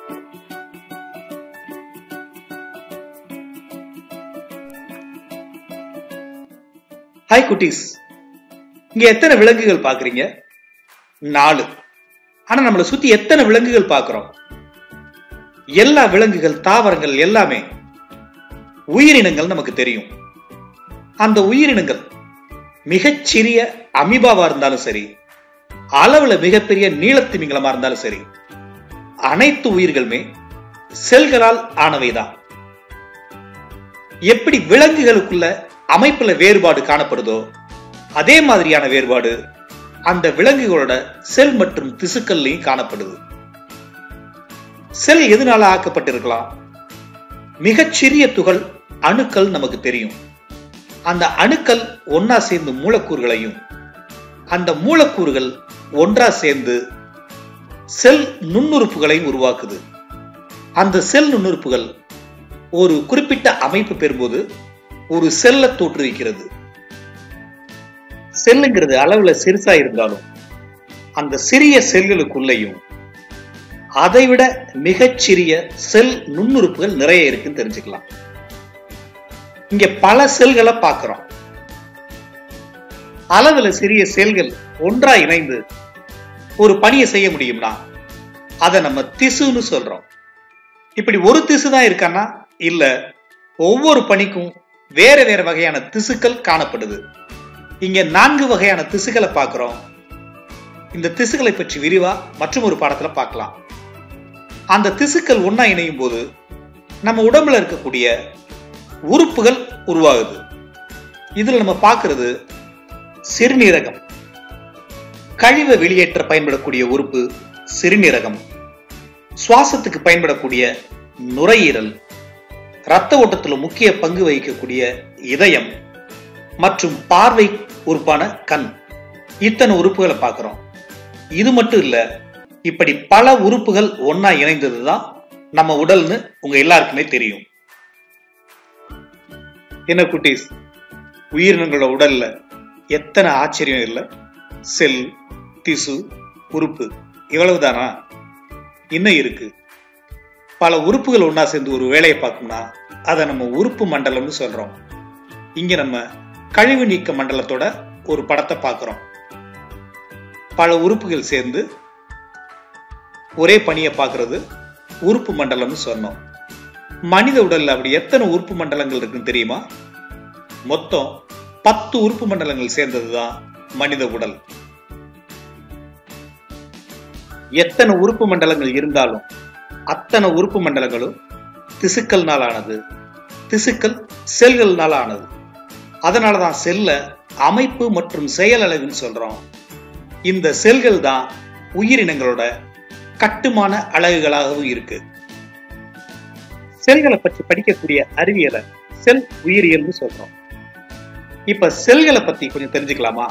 hi குட்டீஸ் இங்க எத்தனை விலங்குகள் பாக்குறீங்க நாலு ஆனா நம்மளை சுத்தி எத்தனை விலங்குகள் பார்க்கிறோம் எல்லா விலங்குகள் தாவரங்கள் எல்லாமே உயிரினங்கள் நமக்கு தெரியும் அந்த உயிரினங்கள் மிகச்சிறிய அமீபாவா இருந்தாலும் சரி அளவுல மிகப்பெரிய நீளத்திமிங்கலமா இருந்தாலும் சரி அனைத்து உயிர்களுமே செல்களால் ஆனவைதான் எப்படி விலங்குகளுக்குள்ள அமைப்புல வேறுபாடு காணப்படுதோ அதே மாதிரியான வேறுபாடு அந்த விலங்குகளோட செல் மற்றும் திசுக்கள்லையும் காணப்படுது செல் எதனால ஆக்கப்பட்டிருக்கலாம் மிகச்சிறிய துகள் அணுக்கள் நமக்கு தெரியும் அந்த அணுக்கள் ஒன்னா சேர்ந்து மூலக்கூறுகளையும் அந்த மூலக்கூறுகள் ஒன்றா சேர்ந்து செல் நுண்ணுறுப்புகளையும் உருவாக்குது அந்த செல் நுண்ணுறுப்புகள் ஒரு குறிப்பிட்ட அமைப்பு பெறும்போது ஒரு செல்ல தோற்றுவிக்கிறது செல்லுங்கிறது அளவுல சிறுசா இருந்தாலும் அந்த சிறிய செல்களுக்குள்ளேயும் அதைவிட மிகச்சிறிய செல் நுண்ணுறுப்புகள் நிறைய இருக்குன்னு தெரிஞ்சுக்கலாம் இங்க பல செல்களை பார்க்கிறோம் அளவுல சிறிய செல்கள் ஒன்றா இணைந்து ஒரு பணியை செய்ய முடியும்னா அதை நம்ம திசுன்னு சொல்றோம் இப்படி ஒரு திசு தான் இருக்கான்னா இல்ல ஒவ்வொரு பணிக்கும் வேற வேற வகையான திசுக்கள் காணப்படுது இங்க நான்கு வகையான திசுக்களை பார்க்கிறோம் இந்த திசுக்களை பற்றி விரிவா மற்றும் ஒரு பாடத்துல பார்க்கலாம் அந்த திசுக்கள் ஒன்னா இணையும் போது நம்ம உடம்புல இருக்கக்கூடிய உறுப்புகள் உருவாகுது இதுல நம்ம பார்க்கிறது சிறுநீரகம் கழிவை வெளியேற்ற பயன்படக்கூடிய உறுப்பு சிறுநீரகம் சுவாசத்துக்கு பயன்படக்கூடிய நுரையீரல் இரத்த ஓட்டத்தில் முக்கிய பங்கு வகிக்கக்கூடிய இதயம் மற்றும் பார்வை உறுப்பான கண் இத்தனை உறுப்புகளை பார்க்கிறோம் இது மட்டும் இல்ல இப்படி பல உறுப்புகள் ஒன்னா இணைந்ததுதான் நம்ம உடல்னு உங்க எல்லாருக்குமே தெரியும் என்ன குட்டீஸ் உயிரினங்களோட உடல்ல எத்தனை ஆச்சரியம் இல்லை செல் திசு உறுப்பு இவ்வளவுதானா இன்னும் இருக்கு பல உறுப்புகள் ஒன்னா சேர்ந்து ஒரு வேலையை பார்க்கணும்னா அதை நம்ம உறுப்பு மண்டலம்னு சொல்றோம் இங்க நம்ம கழிவு நீக்க மண்டலத்தோட ஒரு படத்தை பார்க்கிறோம் பல உறுப்புகள் சேர்ந்து ஒரே பணியை பார்க்கிறது உறுப்பு மண்டலம்னு சொன்னோம் மனித உடல்ல அப்படி எத்தனை உறுப்பு மண்டலங்கள் இருக்குன்னு தெரியுமா மொத்தம் பத்து உறுப்பு மண்டலங்கள் சேர்ந்ததுதான் மனித உடல் எத்தனை உறுப்பு மண்டலங்கள் இருந்தாலும் அத்தனை உறுப்பு மண்டலங்களும் திசுக்கள்னால் ஆனது திசுக்கள் செல்கள்னால ஆனது அதனாலதான் செல்ல அமைப்பு மற்றும் செயல் அழகுன்னு சொல்றோம் இந்த செல்கள் தான் உயிரினங்களோட கட்டுமான அழகுகளாகவும் இருக்கு செல்களை பற்றி படிக்கக்கூடிய அறிவியலை செல் உயிரியல்னு சொல்றோம் இப்ப செல்களை பத்தி கொஞ்சம் தெரிஞ்சுக்கலாமா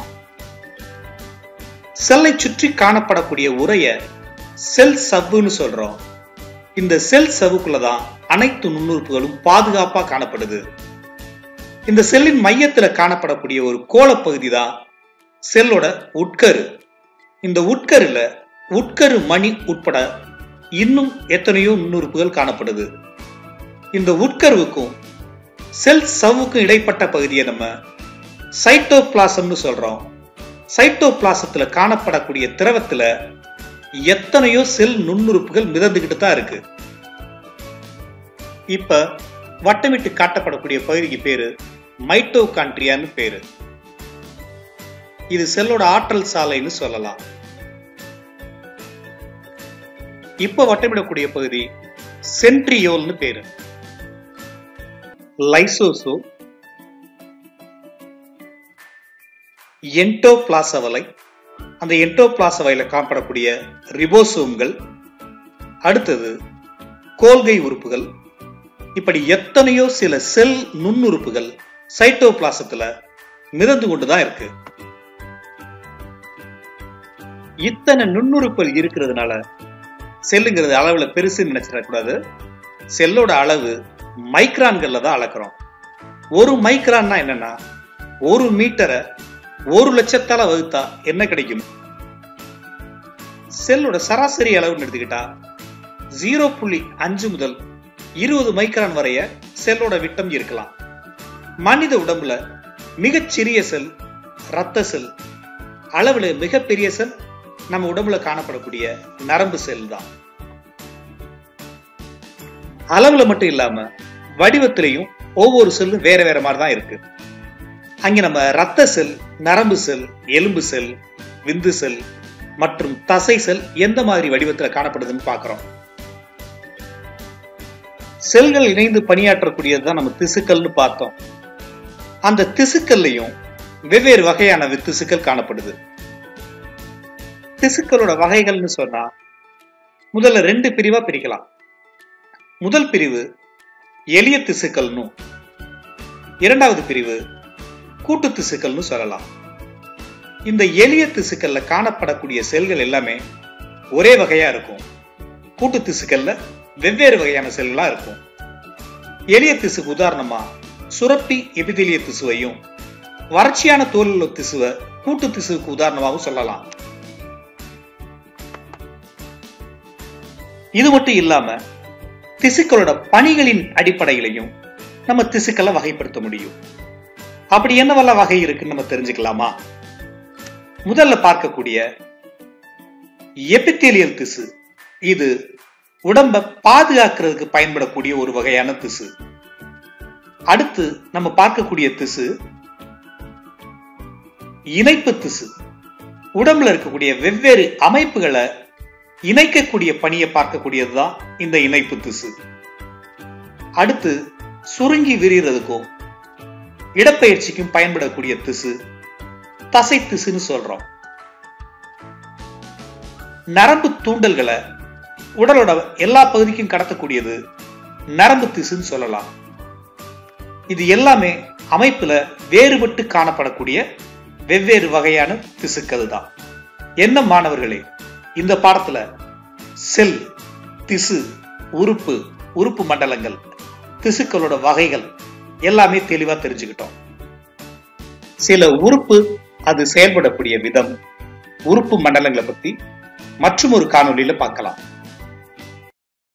செல்லை சுற்றி காணப்படக்கூடிய உரைய செல் சவ்வுன்னு சொல்றோம் இந்த செல் சவுக்குள்ளதான் அனைத்து நுண்ணுறுப்புகளும் பாதுகாப்பா காணப்படுது இந்த செல்லின் மையத்துல காணப்படக்கூடிய ஒரு கோளப்பகுதி தான் செல்லோட உட்கரு இந்த உட்கருல உட்கரு மணி உட்பட இன்னும் எத்தனையோ நுண்ணுறுப்புகள் காணப்படுது இந்த உட்கருவுக்கும் செல் சவ்வுக்கும் இடைப்பட்ட பகுதியை நம்ம சைட்டோபிளாசம்னு சொல்றோம் சைட்டோபிளாசத்துல காணப்படக்கூடிய திரவத்துல எத்தனையோ செல் நுண்ணுறுப்புகள் மிதந்துகிட்டு தான் இருக்கு இப்ப வட்டமிட்டு காட்டப்படக்கூடிய பகுதிக்கு பேரு மைட்டோகான்ட்ரியான்னு பேரு இது செல்லோட ஆற்றல் சாலைன்னு சொல்லலாம் இப்ப வட்டமிடக்கூடிய பகுதி சென்ட்ரியோல்னு பேரு லைசோசோ என்டோபிளாசவலை அந்த என்டோபிளாசவையில காணப்படக்கூடிய ரிபோசோம்கள் அடுத்தது கோல்கை உறுப்புகள் இப்படி எத்தனையோ சில செல் நுண்ணுறுப்புகள் சைட்டோபிளாசத்துல மிதந்து கொண்டுதான் இருக்கு இத்தனை நுண்ணுறுப்புகள் இருக்கிறதுனால செல்லுங்கிறது அளவுல பெருசு நினைச்சிடக்கூடாது செல்லோட அளவு மைக்ரான்கள்ல தான் அளக்குறோம் ஒரு மைக்ரான்னா என்னன்னா ஒரு மீட்டரை ஒரு லட்சத்தால வகுத்தா என்ன கிடைக்கும் செல்லோட சராசரி அளவுன்னு எடுத்துக்கிட்டா ஜீரோ புள்ளி அஞ்சு முதல் இருபது மைக்ரான் வரைய செல்லோட விட்டம் இருக்கலாம் மனித உடம்புல மிகச்சிறிய செல் ரத்த செல் அளவுல மிகப்பெரிய செல் நம்ம உடம்புல காணப்படக்கூடிய நரம்பு செல் தான் அளவுல மட்டும் இல்லாம வடிவத்திலையும் ஒவ்வொரு செல்லும் வேற வேற மாதிரி தான் இருக்கு அங்க நம்ம ரத்த செல் நரம்பு செல் எலும்பு செல் விந்து செல் மற்றும் தசை செல் எந்த மாதிரி வடிவத்தில் காணப்படுதுன்னு பார்க்கிறோம் செல்கள் இணைந்து பணியாற்றக்கூடியது தான் நம்ம திசுக்கள்னு பார்த்தோம் அந்த திசுக்கள்லையும் வெவ்வேறு வகையான திசுக்கள் காணப்படுது திசுக்களோட வகைகள்னு சொன்னா முதல்ல ரெண்டு பிரிவா பிரிக்கலாம் முதல் பிரிவு எளிய திசுக்கள்னு இரண்டாவது பிரிவு கூட்டு திசுக்கள்னு சொல்லலாம் இந்த எளிய திசுக்கள்ல காணப்படக்கூடிய செல்கள் எல்லாமே ஒரே வகையா இருக்கும் கூட்டு திசுக்கள்ல வெவ்வேறு வகையான செல்களா இருக்கும் எளிய திசுக்கு உதாரணமா சுரப்பி எபிதிலிய திசுவையும் வறட்சியான தோலுள்ள திசுவை கூட்டு திசுவுக்கு உதாரணமாகவும் சொல்லலாம் இது மட்டும் இல்லாம திசுக்களோட பணிகளின் அடிப்படையிலையும் நம்ம திசுக்களை வகைப்படுத்த முடியும் அப்படி என்னவெல்லாம் வகை இருக்குன்னு நம்ம தெரிஞ்சுக்கலாமா முதல்ல பார்க்கக்கூடிய எபித்தேலியல் திசு இது உடம்ப பாதுகாக்கிறதுக்கு பயன்படக்கூடிய ஒரு வகையான திசு அடுத்து நம்ம பார்க்கக்கூடிய திசு இணைப்பு திசு உடம்புல இருக்கக்கூடிய வெவ்வேறு அமைப்புகளை இணைக்கக்கூடிய பணியை பார்க்கக்கூடியதுதான் இந்த இணைப்பு திசு அடுத்து சுருங்கி விரிகிறதுக்கும் இடப்பெயர்ச்சிக்கும் பயன்படக்கூடிய திசு தசை திசுன்னு சொல்றோம் நரம்பு தூண்டல்களை உடலோட எல்லா பகுதிக்கும் கடத்தக்கூடியது நரம்பு திசுன்னு சொல்லலாம் இது எல்லாமே அமைப்புல வேறுபட்டு காணப்படக்கூடிய வெவ்வேறு வகையான திசுக்கள் தான் என்ன மாணவர்களே இந்த பாடத்துல செல் திசு உறுப்பு உறுப்பு மண்டலங்கள் திசுக்களோட வகைகள் எல்லாமே தெளிவா தெரிஞ்சுக்கிட்டோம் சில உறுப்பு அது செயல்படக்கூடிய விதம் உறுப்பு மண்டலங்களை பத்தி மற்றும் ஒரு காணொலியில பார்க்கலாம்